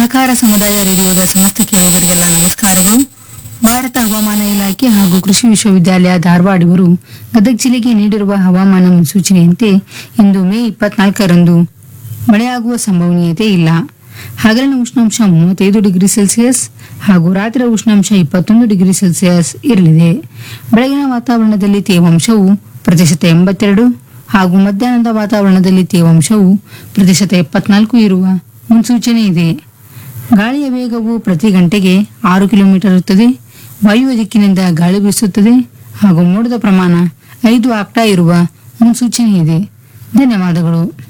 ಸಹಕಾರ ಸಮುದಾಯ ರೇಡಿಯೋದ ಸಮಸ್ತ ಕೇಳುಗರಿಗೆಲ್ಲ ನಮಸ್ಕಾರಗಳು ಭಾರತ ಹವಾಮಾನ ಇಲಾಖೆ ಹಾಗೂ ಕೃಷಿ ವಿಶ್ವವಿದ್ಯಾಲಯ ಧಾರವಾಡ ಇವರು ಗದಗ ಜಿಲ್ಲೆಗೆ ನೀಡಿರುವ ಹವಾಮಾನ ಮುನ್ಸೂಚನೆಯಂತೆ ಇಂದು ಮೇ ಇಪ್ಪತ್ನಾಲ್ಕರಂದು ಮಳೆಯಾಗುವ ಸಂಭವನೀಯತೆ ಇಲ್ಲ ಹಗಲಿನ ಉಷ್ಣಾಂಶ ಮೂವತ್ತೈದು ಡಿಗ್ರಿ ಸೆಲ್ಸಿಯಸ್ ಹಾಗೂ ರಾತ್ರಿಯ ಉಷ್ಣಾಂಶ ಇಪ್ಪತ್ತೊಂದು ಡಿಗ್ರಿ ಸೆಲ್ಸಿಯಸ್ ಇರಲಿದೆ ಬೆಳಗಿನ ವಾತಾವರಣದಲ್ಲಿ ತೇವಾಂಶವು ಪ್ರತಿಶತ ಎಂಬತ್ತೆರಡು ಹಾಗೂ ಮಧ್ಯಾಹ್ನದ ವಾತಾವರಣದಲ್ಲಿ ತೇವಾಂಶವು ಪ್ರತಿಶತ ಎಪ್ಪತ್ನಾಲ್ಕು ಇರುವ ಮುನ್ಸೂಚನೆ ಇದೆ ಗಾಳಿಯ ವೇಗವು ಪ್ರತಿ ಗಂಟೆಗೆ ಆರು ಕಿಲೋಮೀಟರ್ ಇರುತ್ತದೆ ವಾಯುವ್ಯ ದಿಕ್ಕಿನಿಂದ ಗಾಳಿ ಬೀಸುತ್ತದೆ ಹಾಗೂ ಮೋಡದ ಪ್ರಮಾಣ ಐದು ಆಕ್ಟಾ ಇರುವ ಮುನ್ಸೂಚನೆ ಇದೆ ಧನ್ಯವಾದಗಳು